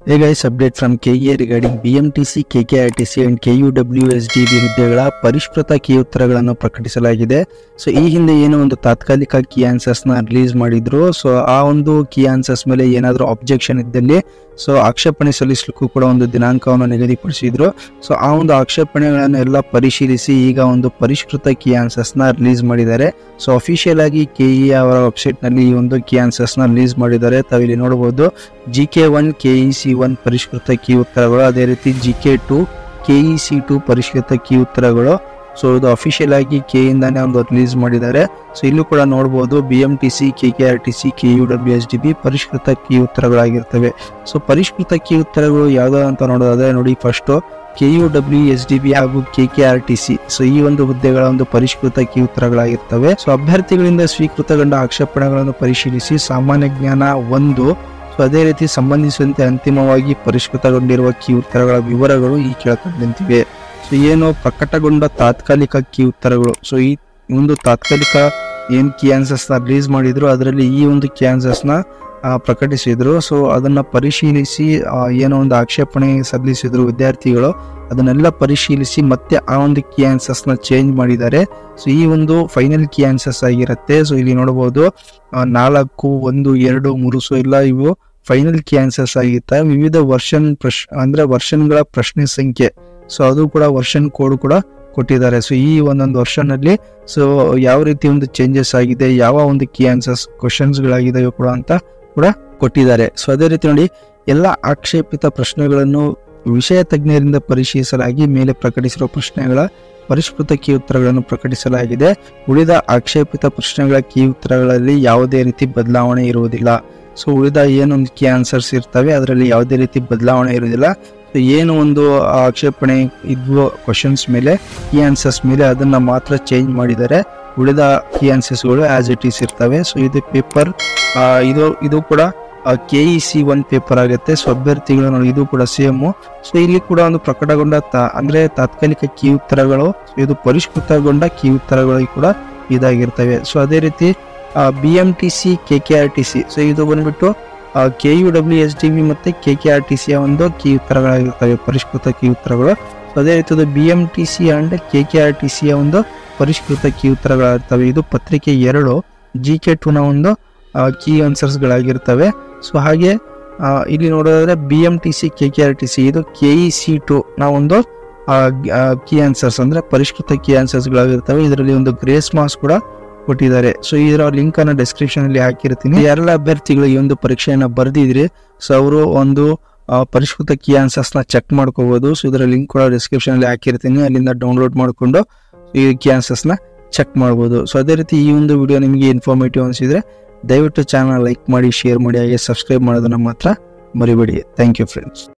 Hey guys, update from KEA regarding BMTC, KKRTC and KUWSDB ಹುದ್ದೆಗಳ ಪರಿಷ್ಕೃತ key ಉತ್ತರಗಳನ್ನು ಪ್ರಕಟಿಸಲಾಗಿದೆ ಸೊ ಈ ಹಿಂದೆ ಏನೋ ಒಂದು ತಾತ್ಕಾಲಿಕ ಕೀ ಆನ್ಸರ್ಸ್ ನ ರಿಲೀಸ್ ಮಾಡಿದ್ರು ಸೊ ಆ ಒಂದು ಕೀ ಆನ್ಸರ್ಸ್ ಮೇಲೆ ಏನಾದರೂ ಅಬ್ಜೆಕ್ಷನ್ ಇದ್ದಲ್ಲಿ ಸೊ ಆಕ್ಷೇಪಣೆ ಸಲ್ಲಿಸಲಿಕ್ಕೂ ಕೂಡ ಒಂದು ದಿನಾಂಕವನ್ನು ನಿಗದಿಪಡಿಸಿದ್ರು ಸೊ ಆ ಒಂದು ಆಕ್ಷೇಪಣೆಗಳನ್ನು ಎಲ್ಲ ಪರಿಶೀಲಿಸಿ ಈಗ ಒಂದು ಪರಿಷ್ಕೃತ ಕೀ ಆನ್ಸರ್ಸ್ ನ ರಿಲೀಸ್ ಮಾಡಿದ್ದಾರೆ ಸೊ ಅಫಿಷಿಯಲ್ ಆಗಿ ಕೆಇ ಅವರ ವೆಬ್ಸೈಟ್ ನಲ್ಲಿ ಈ ಒಂದು ಕೀ ಆನ್ಸರ್ಸ್ ನ ರಿಲೀಸ್ ಮಾಡಿದ್ದಾರೆ ತಾವಿಲ್ಲಿ ನೋಡಬಹುದು G K one K E C one ಪರಿಷ್ಕೃತ ಕೀ ಉತ್ತರಗಳು ಅದೇ ರೀತಿ G K two K E C two ಪರಿಷ್ಕೃತ ಕೀ ಉತ್ತರಗಳು ಸೊ ಇದು ಅಫಿಷಿಯಲ್ ಆಗಿ ಕೆ ಇಂದಾನೆ ಒಂದು ರಿಲೀಸ್ ಮಾಡಿದ್ದಾರೆ ಸೊ ಇಲ್ಲೂ ಕೂಡ ನೋಡಬಹುದು B M T C K K R T C K U W S D B ಪರಿಷ್ಕೃತ ಕೀ ಉತ್ತರಗಳಾಗಿರ್ತವೆ ಸೊ ಪರಿಷ್ಕೃತ ಕೀ ಉತ್ತರಗಳು ಯಾವ್ದು ಅಂತ ನೋಡೋದಾದ್ರೆ ನೋಡಿ first K U W S D B ಹಾಗೂ K K R T C so ಈ ಒಂದು ಹುದ್ದೆಗಳ ಒಂದು ಪರಿಷ್ಕೃತ ಕೀ ಉತ್ತರಗಳಾಗಿರ್ತವೆ ಸೊ ಅಭ್ಯರ್ಥಿಗಳಿಂದ ಸ್ವೀಕೃತಗೊಂಡ ಆಕ್ಷೇಪಣೆಗಳನ್ನು ಪರಿಶೀಲಿಸಿ ಸಾಮಾನ್ಯ ಜ್ಞಾನ ಒಂದು ಸೊ ಅದೇ ರೀತಿ ಸಂಬಂಧಿಸಿದಂತೆ ಅಂತಿಮವಾಗಿ ಪರಿಷ್ಕೃತಗೊಂಡಿರುವ ಕೀ ಉತ್ತರಗಳ ವಿವರಗಳು ಈ ಕೆಳಕಂಡಂತಿವೆ ಸೊ ಏನು ಪ್ರಕಟಗೊಂಡ ತಾತ್ಕಾಲಿಕ ಕೀ ಉತ್ತರಗಳು ಸೊ ಈ ಒಂದು ತಾತ್ಕಾಲಿಕ ಏನ್ ಕೀ ಆನ್ಸರ್ಸ್ ನ ರಿಲೀಸ್ ಮಾಡಿದ್ರು ಅದರಲ್ಲಿ ಈ ಒಂದು ಕೀ ಆನ್ಸರ್ಸ್ ನ ಆ, ಪ್ರಕಟಿಸಿದ್ರು ಸೊ ಅದನ್ನ ಪರಿಶೀಲಿಸಿ ಆ, ಏನೋ ಒಂದು ಆಕ್ಷೇಪಣೆ ಸಲ್ಲಿಸಿದ್ರು ವಿದ್ಯಾರ್ಥಿಗಳು ಅದನ್ನೆಲ್ಲ ಪರಿಶೀಲಿಸಿ ಮತ್ತೆ ಆ ಒಂದು ಕೀ ಆನ್ಸರ್ಸ್ ನ ಚೇಂಜ್ ಮಾಡಿದ್ದಾರೆ ಸೊ ಈ ಒಂದು ಫೈನಲ್ ಕೀ ಆನ್ಸರ್ಸ್ ಆಗಿರುತ್ತೆ ಸೊ ಇಲ್ಲಿ ನೋಡಬಹುದು ಆ, ನಾಲ್ಕು ಒಂದು ಎರಡು ಮೂರು ಸೊ ಎಲ್ಲ ಇವು ಫೈನಲ್ ಕೀ ಆನ್ಸರ್ಸ್ ಆಗಿರುತ್ತೆ ವಿವಿಧ ವರ್ಷನ್ ಪ್ರಶ್ ಅಂದ್ರೆ ವರ್ಷನ್ಗಳ ಪ್ರಶ್ನೆ ಸಂಖ್ಯೆ ಸೊ ಅದು ಕೂಡ ವರ್ಷನ್ ಕೋಡ್ ಕೂಡ ಕೊಟ್ಟಿದ್ದಾರೆ ಸೊ ಈ ಒಂದೊಂದು ವರ್ಷನ್ ಅಲ್ಲಿ ಸೊ ಯಾವ ರೀತಿ ಒಂದು ಚೇಂಜಸ್ ಆಗಿದೆ ಯಾವ ಒಂದು ಕೀ ಆನ್ಸರ್ಸ್ ಕ್ವಶನ್ಸ್ ಗಳಾಗಿದೆಯೋ ಕೂಡ ಅಂತ ಕೂಡ ಕೊಟ್ಟಿದ್ದಾರೆ ಸೊ ಅದೇ ರೀತಿ ನೋಡಿ ಎಲ್ಲ ಆಕ್ಷೇಪಿತ ಪ್ರಶ್ನೆಗಳನ್ನು ವಿಷಯ ತಜ್ಞರಿಂದ ಪರಿಶೀಲಿಸಲಾಗಿ ಮೇಲೆ ಪ್ರಕಟಿಸಿರುವ ಪ್ರಶ್ನೆಗಳ ಪರಿಷ್ಕೃತ ಕೀ ಉತ್ತರಗಳನ್ನು ಪ್ರಕಟಿಸಲಾಗಿದೆ ಉಳಿದ ಆಕ್ಷೇಪಿತ ಪ್ರಶ್ನೆಗಳ ಕೀ ಉತ್ತರಗಳಲ್ಲಿ ಯಾವುದೇ ರೀತಿ ಬದಲಾವಣೆ ಇರುವುದಿಲ್ಲ ಸೊ ಉಳಿದ ಏನೊಂದು ಕೀ ಆನ್ಸರ್ಸ್ ಇರ್ತವೆ ಅದರಲ್ಲಿ ಯಾವುದೇ ರೀತಿ ಬದಲಾವಣೆ ಇರುವುದಿಲ್ಲ ಸೊ ಏನು ಒಂದು ಆಕ್ಷೇಪಣೆ ಇದ್ವೋ ಕ್ವಶನ್ಸ್ ಮೇಲೆ ಕೀ ಆನ್ಸರ್ಸ್ ಮೇಲೆ ಅದನ್ನ ಮಾತ್ರ ಚೇಂಜ್ ಮಾಡಿದ್ದಾರೆ ಉಳಿದ ಕೀ ಆನ್ಸರ್ಸ್ಗಳು ಆಸ್ ಇಟ್ ಈಸ್ ಇರ್ತವೆ ಸೊ ಇದು ಪೇಪರ್ ಇದು ಇದು ಕೂಡ K E C one paper ಆಗುತ್ತೆ ಸೊ ಅಭ್ಯರ್ಥಿಗಳು ನೋಡಿ ಇದು ಕೂಡ ಸೇಮ್ ಸೊ ಇಲ್ಲಿ ಕೂಡ ಒಂದು ಪ್ರಕಟಗೊಂಡ ತಾ- ಅಂದ್ರೆ ತಾತ್ಕಾಲಿಕ ಕೀ ಉತ್ತರಗಳು so ಇದು ಪರಿಷ್ಕೃತಗೊಂಡ ಕೀ ಉತ್ತರಗಳು ಕೂಡ ಇದಾಗಿರ್ತವೆ ಸೊ ಅದೇ ರೀತಿ B M T C K K R T C so ಇದು ಬಂದ್ಬಿಟ್ಟು K U W S D B ಮತ್ತೆ ಕೆ ಕೆ ಆರ್ ಟಿ ಸಿಯ ಒಂದು ಕೀ ಉತ್ತರಗಳಾಗಿರ್ತವೆ ಪರಿಷ್ಕೃತ ಕೀ ಉತ್ತರಗಳು ಸೊ ಅದೇ ರೀತಿ B M T C and K K R T ಸಿಯ ಒಂದು ಪರಿಷ್ಕೃತ ಕೀ ಉತ್ತರಗಳಾಗಿರ್ತವೆ ಇದು ಪತ್ರಿಕೆ ಎರಡು ಜಿ ಕೆ ಟು ನ ಒಂದು ಕೀ ಆನ್ಸರ್ಸ್ ಗಳಾಗಿರ್ತವೆ ಸೊ ಹಾಗೆ ಆ, ಇಲ್ಲಿ ನೋಡೋದಾದ್ರೆ B M T C K K R T C ಇದು ಕೆ ಇ ಸಿ ಟು ನ ಒಂದು ಕೀ ಆನ್ಸರ್ಸ್ ಅಂದ್ರೆ ಪರಿಷ್ಕೃತ ಕೀ ಆನ್ಸರ್ಸ್ ಗಳಾಗಿರ್ತವೆ ಇದರಲ್ಲಿ ಒಂದು ಗ್ರೇಸ್ ಮಾರ್ಕ್ಸ್ ಕೂಡ ಕೊಟ್ಟಿದ್ದಾರೆ ಸೊ ಇದರ ಲಿಂಕ್ ಅನ್ನ ಡಿಸ್ಕ್ರಿಪ್ಷನ್ ಅಲ್ಲಿ ಹಾಕಿರ್ತೀನಿ ಯಾರೆಲ್ಲ ಅಭ್ಯರ್ಥಿಗಳು ಈ ಒಂದು ಪರೀಕ್ಷೆಯನ್ನ ಬರೆದಿದ್ರಿ ಸೊ ಅವರು ಒಂದು ಆ, ಪರಿಷ್ಕೃತ ಕೀ ಆನ್ಸರ್ಸ್ ನ ಚೆಕ್ ಮಾಡ್ಕೋಬಹುದು ಸೊ ಇದರ ಲಿಂಕ್ ಕೂಡ ಡಿಸ್ಕ್ರಿಪ್ಷನ್ ಅಲ್ಲಿ ಹಾಕಿರ್ತೀನಿ ಅಲ್ಲಿಂದ ಡೌನ್ಲೋಡ್ ಮಾಡ್ಕೊಂಡು ಈ ಕೀ ಆನ್ಸರ್ಸ್ ನ ಚೆಕ್ ಮಾಡ್ಬೋದು ಸೊ ಅದೇ ರೀತಿ ಈ ಒಂದು ವಿಡಿಯೋ ನಿಮಗೆ ಇನ್ಫಾರ್ಮೇಟಿವ್ ಅನಿಸಿದ್ರೆ ದಯವಿಟ್ಟು ಚಾನಲ್ ಲೈಕ್ ಮಾಡಿ ಶೇರ್ ಮಾಡಿ ಹಾಗೆ ಸಬ್ಸ್ಕ್ರೈಬ್ ಮಾಡೋದನ್ನ ಮಾತ್ರ ಮರಿಬೇಡಿ ಥ್ಯಾಂಕ್ ಯು ಫ್ರೆಂಡ್ಸ್